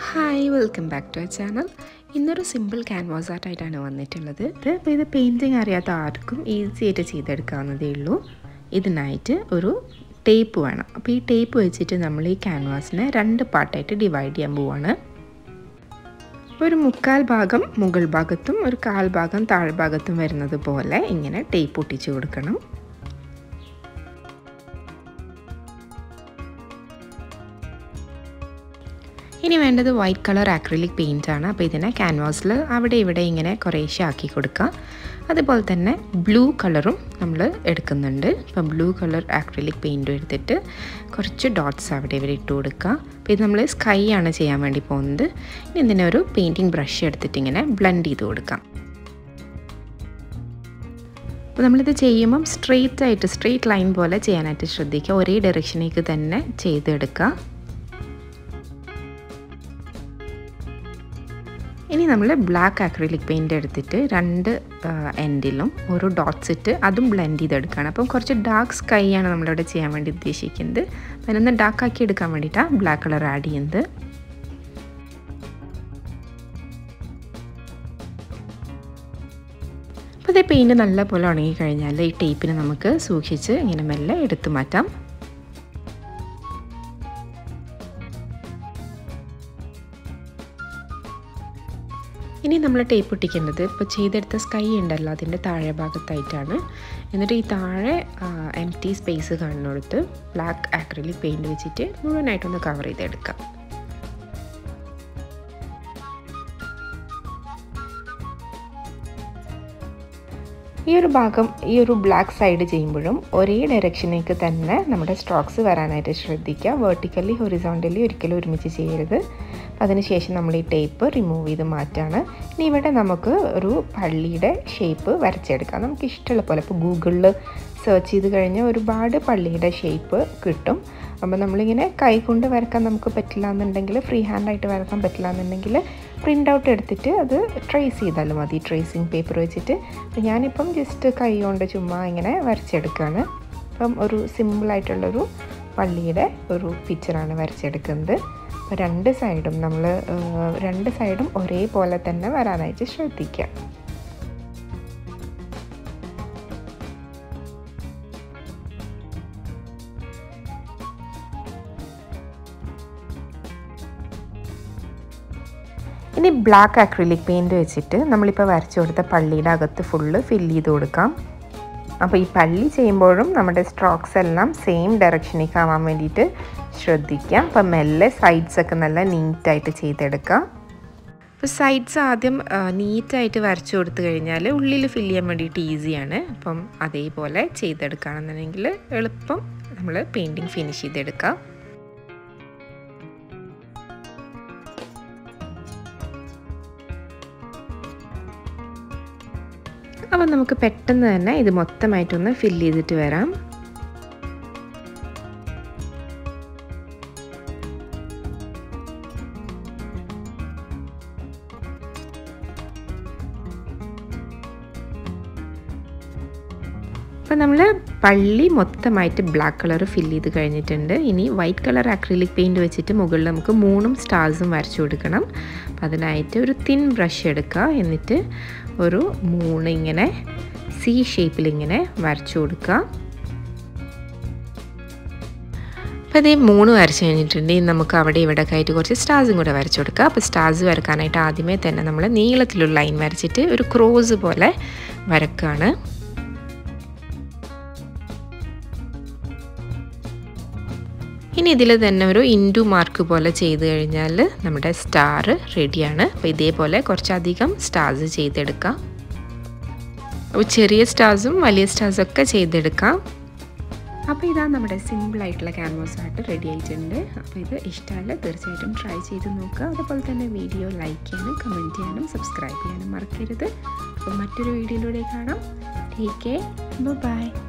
hi welcome back to a channel ഇന്നൊരു simple canvas ആർട്ടായിട്ടാണ് വന്നിട്ടുള്ളത് ഇത് അപ്പോൾ ഇത് പെയിൻറ്റിങ് അറിയാത്ത ആർക്കും ഈസി ആയിട്ട് ചെയ്തെടുക്കാവുന്നതേ ഉള്ളൂ ഇതിനായിട്ട് ഒരു ടേപ്പ് വേണം അപ്പോൾ ഈ ടേപ്പ് വെച്ചിട്ട് നമ്മൾ ഈ ക്യാൻവാസിനെ രണ്ട് പാർട്ടായിട്ട് ഡിവൈഡ് ചെയ്യാൻ പോവാണ് ഒരു മുക്കാൽ ഭാഗം മുകൾ ഭാഗത്തും ഒരു കാൽ ഭാഗം താഴ്ഭാഗത്തും വരുന്നത് പോലെ ഇങ്ങനെ ടേപ്പ് ഒട്ടിച്ചു കൊടുക്കണം ഇനി വേണ്ടത് വൈറ്റ് കളർ ആക്രിലിക് പെയിൻ്റ് ആണ് അപ്പോൾ ഇതിനെ ക്യാൻവാസിൽ അവിടെ ഇവിടെ ഇങ്ങനെ കുറേശ്ശെ ആക്കി കൊടുക്കുക അതുപോലെ തന്നെ ബ്ലൂ കളറും നമ്മൾ എടുക്കുന്നുണ്ട് അപ്പോൾ ബ്ലൂ കളർ ആക്രിലിക് പെയിൻറ്റും എടുത്തിട്ട് കുറച്ച് ഡോട്ട്സ് അവിടെ ഇവിടെ ഇട്ട് കൊടുക്കുക അപ്പോൾ ഇത് നമ്മൾ സ്കൈ ആണ് ചെയ്യാൻ വേണ്ടി പോകുന്നത് ഇനി ഇതിനെ ഒരു പെയിൻറ്റിങ് ബ്രഷ് എടുത്തിട്ട് ഇങ്ങനെ ബ്ലെൻഡ് ചെയ്ത് കൊടുക്കാം അപ്പോൾ നമ്മളിത് ചെയ്യുമ്പം സ്ട്രെയിറ്റ് ആയിട്ട് സ്ട്രെയിറ്റ് ലൈൻ പോലെ ചെയ്യാനായിട്ട് ശ്രദ്ധിക്കുക ഒരേ ഡയറക്ഷനിലേക്ക് തന്നെ ചെയ്തെടുക്കുക ഇനി നമ്മൾ ബ്ലാക്ക് അക്രിലിക് പെയിൻ്റ് എടുത്തിട്ട് രണ്ട് എൻഡിലും ഒരു ഡോട്ട്സ് ഇട്ട് അതും ബ്ലെൻഡ് ചെയ്തെടുക്കുകയാണ് അപ്പം കുറച്ച് ഡാർക്ക് സ്കൈ ആണ് നമ്മളിവിടെ ചെയ്യാൻ വേണ്ടി ഉദ്ദേശിക്കുന്നത് അതിനൊന്ന് ഡാർക്ക് ആക്കി എടുക്കാൻ വേണ്ടിയിട്ടാണ് ബ്ലാക്ക് കളർ ആഡ് ചെയ്യുന്നത് അപ്പോൾ ഇതേ പെയിൻറ്റ് നല്ലപോലെ ഉണങ്ങി കഴിഞ്ഞാൽ ഈ ടേപ്പിനെ നമുക്ക് സൂക്ഷിച്ച് ഇങ്ങനെ മെല്ലെ എടുത്തു മാറ്റാം ഇനി നമ്മൾ ടേപ്പ് ഒട്ടിക്കേണ്ടത് ഇപ്പോൾ ചെയ്തെടുത്ത സ്കൈ ഉണ്ടല്ലോ അതിൻ്റെ താഴെ ഭാഗത്തായിട്ടാണ് എന്നിട്ട് ഈ താഴെ എം ടി സ്പേസ് കാണുന്നിടത്ത് ബ്ലാക്ക് ആക്രിലിക് പെയിൻറ് വെച്ചിട്ട് മുഴുവനായിട്ടൊന്ന് കവർ ചെയ്തെടുക്കാം ഈ ഒരു ഭാഗം ഈ ഒരു ബ്ലാക്ക് സൈഡ് ചെയ്യുമ്പോഴും ഒരേ ഡയറക്ഷനിലേക്ക് തന്നെ നമ്മുടെ സ്ട്രോക്സ് വരാനായിട്ട് ശ്രദ്ധിക്കുക വേർട്ടിക്കലി ഹൊറിസോണ്ടലി ഒരിക്കലും ഒരുമിച്ച് ചെയ്യരുത് അതിനുശേഷം നമ്മൾ ഈ ടേപ്പ് റിമൂവ് ചെയ്ത് മാറ്റാണ് ഇനി ഇവിടെ നമുക്ക് ഒരു പള്ളിയുടെ ഷേപ്പ് വരച്ചെടുക്കാം നമുക്ക് ഇഷ്ടമുള്ള പോലെ ഇപ്പോൾ ഗൂഗിളിൽ സെർച്ച് ചെയ്ത് കഴിഞ്ഞാൽ ഒരുപാട് പള്ളിയുടെ ഷേപ്പ് കിട്ടും അപ്പോൾ നമ്മളിങ്ങനെ കൈ കൊണ്ട് വരക്കാൻ നമുക്ക് പറ്റില്ല എന്നുണ്ടെങ്കിൽ ഫ്രീ ഹാൻഡായിട്ട് വരക്കാൻ പറ്റില്ല എന്നുണ്ടെങ്കിൽ പ്രിൻ്റ് ഔട്ട് എടുത്തിട്ട് അത് ട്രേസ് ചെയ്താലും മതി ട്രേസിങ് പേപ്പർ വെച്ചിട്ട് ഞാനിപ്പം ജസ്റ്റ് കൈ കൊണ്ട് ചുമ്മാ ഇങ്ങനെ വരച്ചെടുക്കുകയാണ് അപ്പം ഒരു സിമ്പിളായിട്ടുള്ളൊരു പള്ളിയുടെ ഒരു പിക്ചറാണ് വരച്ചെടുക്കുന്നത് അപ്പോൾ രണ്ട് സൈഡും നമ്മൾ രണ്ട് സൈഡും ഒരേപോലെ തന്നെ വരാനായിട്ട് ശ്രദ്ധിക്കുക ഇനി ബ്ലാക്ക് അക്രിലിക് പെയിൻറ് വെച്ചിട്ട് നമ്മളിപ്പോൾ വരച്ചു കൊടുത്ത പള്ളിയുടെ അകത്ത് ഫുള്ള് ഫില്ല് ചെയ്ത് കൊടുക്കാം അപ്പോൾ ഈ പള്ളി ചെയ്യുമ്പോഴും നമ്മുടെ സ്ട്രോക്സ് എല്ലാം സെയിം ഡയറക്ഷനിലേക്ക് ആവാൻ വേണ്ടിയിട്ട് ശ്രദ്ധിക്കാം അപ്പം മെല്ലെ സൈഡ്സൊക്കെ നല്ല നീറ്റായിട്ട് ചെയ്തെടുക്കാം അപ്പോൾ സൈഡ്സ് ആദ്യം നീറ്റായിട്ട് വരച്ചു കൊടുത്തു കഴിഞ്ഞാൽ ഉള്ളിൽ ഫില്ല് ചെയ്യാൻ വേണ്ടിയിട്ട് ഈസിയാണ് അപ്പം അതേപോലെ ചെയ്തെടുക്കുകയാണെന്നുണ്ടെങ്കിൽ എളുപ്പം നമ്മൾ പെയിൻറ്റിങ് ഫിനിഷ് ചെയ്തെടുക്കാം അപ്പം നമുക്ക് പെട്ടെന്ന് തന്നെ ഇത് മൊത്തമായിട്ടൊന്ന് ഫില്ല് ചെയ്തിട്ട് വരാം അപ്പോൾ നമ്മൾ പള്ളി മൊത്തമായിട്ട് ബ്ലാക്ക് കളർ ഫില്ല് ചെയ്ത് കഴിഞ്ഞിട്ടുണ്ട് ഇനി വൈറ്റ് കളർ അക്രിലിക് പെയിൻറ് വെച്ചിട്ട് മുകളിൽ നമുക്ക് മൂന്നും സ്റ്റാർസും വരച്ചു കൊടുക്കണം അപ്പം അതിനായിട്ട് ഒരു തിൻ ബ്രഷ് എടുക്കുക എന്നിട്ട് ഒരു മൂന്ന് ഇങ്ങനെ സി ഷേപ്പിൽ ഇങ്ങനെ വരച്ചു കൊടുക്കുക അപ്പോൾ ഇതേ മൂന്ന് വരച്ച് കഴിഞ്ഞിട്ടുണ്ടെങ്കിൽ നമുക്ക് അവിടെ ഇവിടെ ഒക്കെ ആയിട്ട് കുറച്ച് സ്റ്റാർസും കൂടെ വരച്ചു കൊടുക്കുക അപ്പോൾ സ്റ്റാർസ് വരക്കാനായിട്ട് ആദ്യമേ തന്നെ നമ്മൾ നീളത്തിലുള്ള ലൈൻ വരച്ചിട്ട് ഒരു ക്രോസ് പോലെ വരക്കുകയാണ് ഇനി ഇതിൽ തന്നെ ഒരു ഇൻഡു മാർക്ക് പോലെ ചെയ്ത് കഴിഞ്ഞാൽ നമ്മുടെ സ്റ്റാർ റെഡിയാണ് അപ്പോൾ ഇതേപോലെ കുറച്ചധികം സ്റ്റാർസ് ചെയ്തെടുക്കാം അപ്പോൾ ചെറിയ സ്റ്റാർസും വലിയ സ്റ്റാർസും ഒക്കെ ചെയ്തെടുക്കാം അപ്പോൾ ഇതാണ് നമ്മുടെ സിമ്പിളായിട്ടുള്ള ക്യാൻവാസ് ആയിട്ട് റെഡി ആയിട്ടുണ്ട് അപ്പോൾ ഇത് ഇഷ്ടമല്ല തീർച്ചയായിട്ടും ട്രൈ ചെയ്ത് നോക്കുക അതുപോലെ തന്നെ വീഡിയോ ലൈക്ക് ചെയ്യാനും കമൻറ്റ് ചെയ്യാനും സബ്സ്ക്രൈബ് ചെയ്യാനും മറക്കരുത് അപ്പോൾ മറ്റൊരു വീഡിയോയിലൂടെ കാണാം ടേക്ക് കെയർ ബൈ